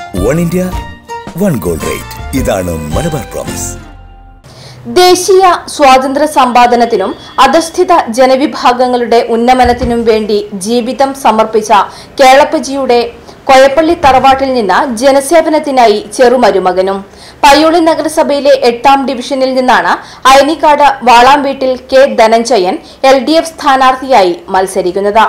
One India one gold rate ഇതാണ് Malabar promise ദേശീയ സ്വാതന്ത്ര്യ സമ്പാദനത്തിനും അധസ്ഥിത ജനവിഭാഗങ്ങളുടെ ഉന്നമനത്തിനും വേണ്ടി ജീവിതം സമർപ്പിച്ച കേളപ്പജിയുടെ കൊയപ്പള്ളി തറവാട്ടിൽ നിന്ന് ജനസേവനത്തിനായി ചെറുമരുമകനും പയ്യോളി നഗരസഭയിലെ എട്ടാം ഡിവിഷനിൽ നിന്നാണ് Ayanikkad Valamveettil K Dhananjayan L D F സ്ഥാനാർത്ഥിയായി മത്സരിക്കുന്നത്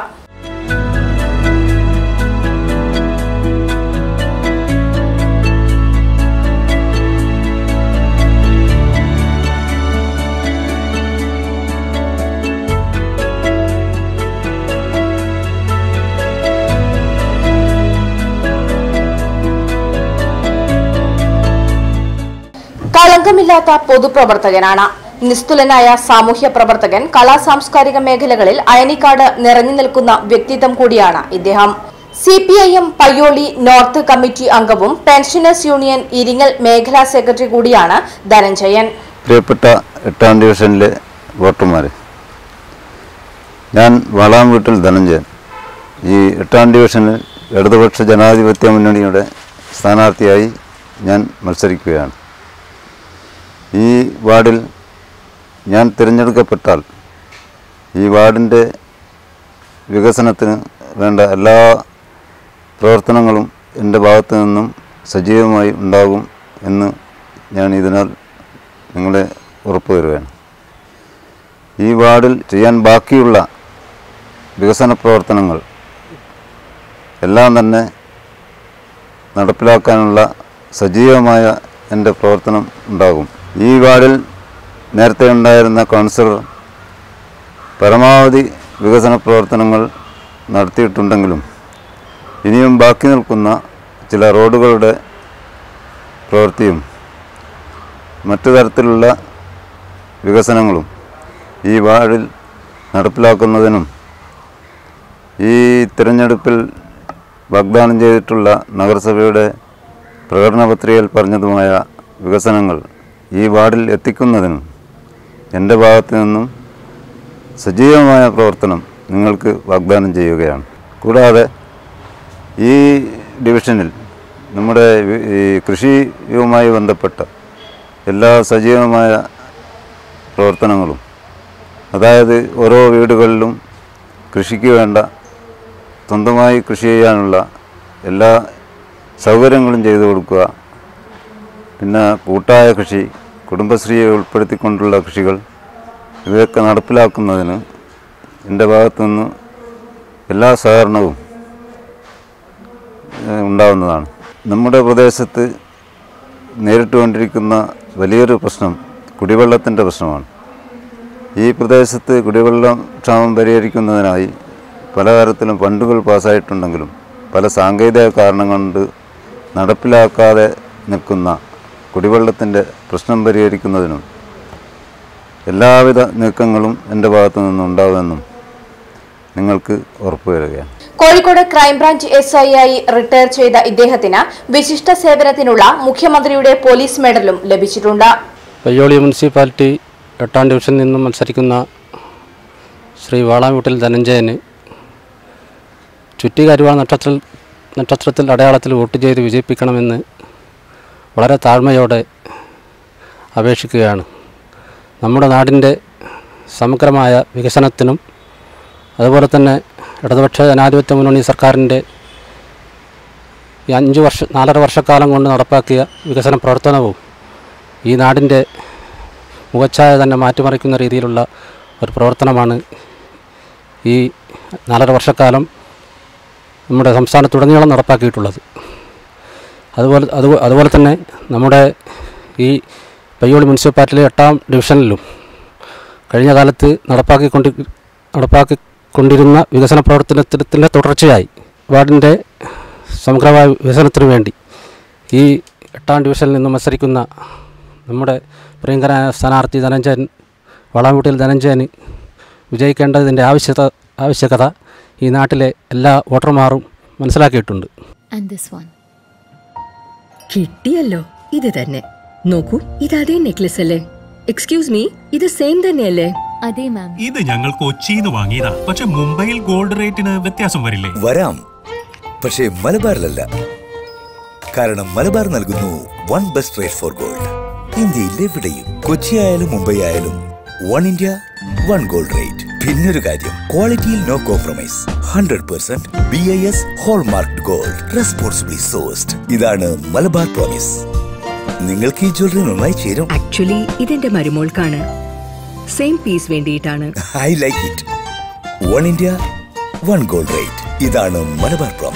കളങ്കമില്ലാത്ത പൊതുപ്രവർത്തകനാണ് നിസ്തുലനായ സാമൂഹ്യ പ്രവർത്തകൻ കലാ സാംസ്കാരിക മേഖലകളിൽ അയനിക്കാട് നിറഞ്ഞു നിൽക്കുന്ന വ്യക്തിത്വം കൂടിയാണ് ഇദ്ദേഹം C P I M Payyoli north committee അംഗവും പെൻഷനേഴ്സ് യൂണിയൻ ഇരിങ്ങൽ മേഖലാ സെക്രട്ടറി കൂടിയാണ് ധനഞ്ജയൻ പ്രിയപ്പെട്ട എട്ടാം ഡിവിഷനിലെ വോട്ടർമാർ ഞാൻ വളാം വീട്ടിൽ ധനഞ്ജയൻ ഈ എട്ടാം ഡിവിഷനിൽ ഇടതുപക്ഷ ജനാധിപത്യ മുന്നണിയുടെ സ്ഥാനാർത്ഥിയായി ഞാൻ മത്സരിക്കുകയാണ് ഈ വാർഡിൽ ഞാൻ തിരഞ്ഞെടുക്കപ്പെട്ടാൽ ഈ വാർഡിൻ്റെ വികസനത്തിന് വേണ്ട എല്ലാ പ്രവർത്തനങ്ങളും എൻ്റെ ഭാഗത്തു നിന്നും സജീവമായി ഉണ്ടാകും എന്ന് ഞാൻ ഇതിനാൽ നിങ്ങളെ ഉറപ്പ് തരുകയാണ് ഈ വാർഡിൽ ചെയ്യാൻ ബാക്കിയുള്ള വികസന പ്രവർത്തനങ്ങൾ എല്ലാം തന്നെ നടപ്പിലാക്കാനുള്ള സജീവമായ എൻ്റെ പ്രവർത്തനം ഉണ്ടാകും ഈ വാർഡിൽ നേരത്തെ ഉണ്ടായിരുന്ന കൗൺസിലർ പരമാവധി വികസന പ്രവർത്തനങ്ങൾ നടത്തിയിട്ടുണ്ടെങ്കിലും ഇനിയും ബാക്കി നിൽക്കുന്ന ചില റോഡുകളുടെ പ്രവൃത്തിയും മറ്റു തരത്തിലുള്ള വികസനങ്ങളും ഈ വാർഡിൽ നടപ്പിലാക്കുന്നതിനും ഈ തിരഞ്ഞെടുപ്പിൽ വാഗ്ദാനം ചെയ്തിട്ടുള്ള നഗരസഭയുടെ പ്രകടന പത്രികയിൽ പറഞ്ഞതുമായ വികസനങ്ങൾ ഈ വാർഡിൽ എത്തിക്കുന്നതിനും എൻ്റെ ഭാഗത്തു നിന്നും സജീവമായ പ്രവർത്തനം നിങ്ങൾക്ക് വാഗ്ദാനം ചെയ്യുകയാണ് കൂടാതെ ഈ ഡിവിഷനിൽ നമ്മുടെ വി- ഈ കൃഷിയുമായി ബന്ധപ്പെട്ട എല്ലാ സജീവമായ പ്രവർത്തനങ്ങളും അതായത് ഓരോ വീടുകളിലും കൃഷിക്ക് വേണ്ട സ്വന്തമായി കൃഷി ചെയ്യാനുള്ള എല്ലാ സൗകര്യങ്ങളും ചെയ്തു കൊടുക്കുക പിന്നെ കൂട്ടായ കൃഷി കുടുംബശ്രീയെ ഉൾപ്പെടുത്തിക്കൊണ്ടുള്ള കൃഷികൾ ഇവയൊക്കെ നടപ്പിലാക്കുന്നതിന് എൻ്റെ ഭാഗത്തു നിന്ന് എല്ലാ സഹകരണവും ഏഹ്, ഉണ്ടാവുന്നതാണ് നമ്മുടെ പ്രദേശത്ത് നേരിട്ടുകൊണ്ടിരിക്കുന്ന വലിയൊരു പ്രശ്നം കുടിവെള്ളത്തിൻ്റെ പ്രശ്നമാണ് ഈ പ്രദേശത്ത് കുടിവെള്ളം ക്ഷാമം പരിഹരിക്കുന്നതിനായി പലതരത്തിലും ഫണ്ടുകൾ പാസ്സായിട്ടുണ്ടെങ്കിലും പല സാങ്കേതിക കാരണം കൊണ്ട് നടപ്പിലാക്കാതെ നിൽക്കുന്ന കുടിവെള്ളത്തിൻ്റെ പ്രശ്നം പരിഹരിക്കുന്നതിനും എല്ലാവിധ നീക്കങ്ങളും എൻ്റെ ഭാഗത്തു നിന്നുണ്ടാവുമെന്നും നിങ്ങൾക്ക് ഉറപ്പു തരികയാണ് കോഴിക്കോട് ക്രൈംബ്രാഞ്ച് എസ് ഐ ആയി റിട്ടയർ ചെയ്ത ഇദ്ദേഹത്തിന് വിശിഷ്ട സേവനത്തിനുള്ള മുഖ്യമന്ത്രിയുടെ പോലീസ് മെഡലും ലഭിച്ചിട്ടുണ്ട് പയ്യോളി മുനിസിപ്പാലിറ്റി എട്ടാം ഡിവിഷനിൽ നിന്നും മത്സരിക്കുന്ന ശ്രീ വാളാംവീട്ടിൽ ധനഞ്ജയന് ചുറ്റികരുവ നക്ഷത്രത്തിൽ നക്ഷത്രത്തിൽ അടയാളത്തിൽ വോട്ട് ചെയ്ത് വിജയിപ്പിക്കണമെന്ന് വളരെ താഴ്മയോടെ അപേക്ഷിക്കുകയാണ് നമ്മുടെ നാടിൻ്റെ സമഗ്രമായ വികസനത്തിനും അതുപോലെ തന്നെ ഇടതുപക്ഷ ജനാധിപത്യ മുന്നണി സർക്കാരിൻ്റെ ഈ അഞ്ച് വർഷ നാലര വർഷക്കാലം കൊണ്ട് നടപ്പാക്കിയ വികസന പ്രവർത്തനവും ഈ നാടിൻ്റെ മുഖച്ഛായ തന്നെ മാറ്റിമറിക്കുന്ന രീതിയിലുള്ള ഒരു പ്രവർത്തനമാണ് ഈ നാലര വർഷക്കാലം നമ്മുടെ സംസ്ഥാനത്തുടനീളം നടപ്പാക്കിയിട്ടുള്ളത് അതുപോലെ അത് അതുപോലെ തന്നെ നമ്മുടെ ഈ പയ്യോളി മുനിസിപ്പാലിറ്റിയിലെ എട്ടാം ഡിവിഷനിലും കഴിഞ്ഞ കാലത്ത് നടപ്പാക്കിക്കൊണ്ട് നടപ്പാക്കിക്കൊണ്ടിരുന്ന വികസന പ്രവർത്തനത്തിൻ്റെ തുടർച്ചയായി വാർഡിൻ്റെ സമഗ്രമായ വികസനത്തിനു വേണ്ടി ഈ എട്ടാം ഡിവിഷനിൽ നിന്ന് മത്സരിക്കുന്ന നമ്മുടെ പ്രിയങ്കരായ സ്ഥാനാർത്ഥി ധനഞ്ജയൻ വളാംകുട്ടിയിൽ ധനഞ്ജയന് വിജയിക്കേണ്ടതിൻ്റെ ആവശ്യത ആവശ്യകത ഈ നാട്ടിലെ എല്ലാ വോട്ടർമാരും മനസ്സിലാക്കിയിട്ടുണ്ട് and this one. കിട്ടിയല്ലോ ഇത് തന്നെ നോക്കൂ ഇത് അതേ നെക്ലസ് അല്ലേ എക്സ്ക്യൂസ് മീ ഇത് സെയിം തന്നെയല്ലേ അതെ മാം ഇത് ഞങ്ങൾ കൊച്ചിന്ന് വാങ്ങിയതാ പക്ഷെ മുംബൈയിൽ ഗോൾഡ് റേറ്റിന് വ്യത്യാസം വരില്ലേ വരാം പക്ഷേ മലബാറിലല്ല കാരണം മലബാർ നൽകുന്നു one best rate for gold ഇന്ത്യയിൽ എവിടെയും കൊച്ചി ആയാലും മുംബൈ ആയാലും one India one gold rate പിന്നൊരു കാര്യം ക്വാളിറ്റിയിൽ no compromise hundred percent B I S hallmark gold responsibly sourced ഇതാണ് മലബാർ പ്രോമിസ് നിങ്ങൾക്ക് ഈ ജ്വല്ലറി നന്നായി ചേരും ആക്ച്വലി ഇതെന്റെ മരുമോൾക്കാണ് സെയിം പീസ് വേണ്ടിയിട്ടാണ് I like it one India one gold rate ഇതാണ് മലബാർ പ്രോമിസ്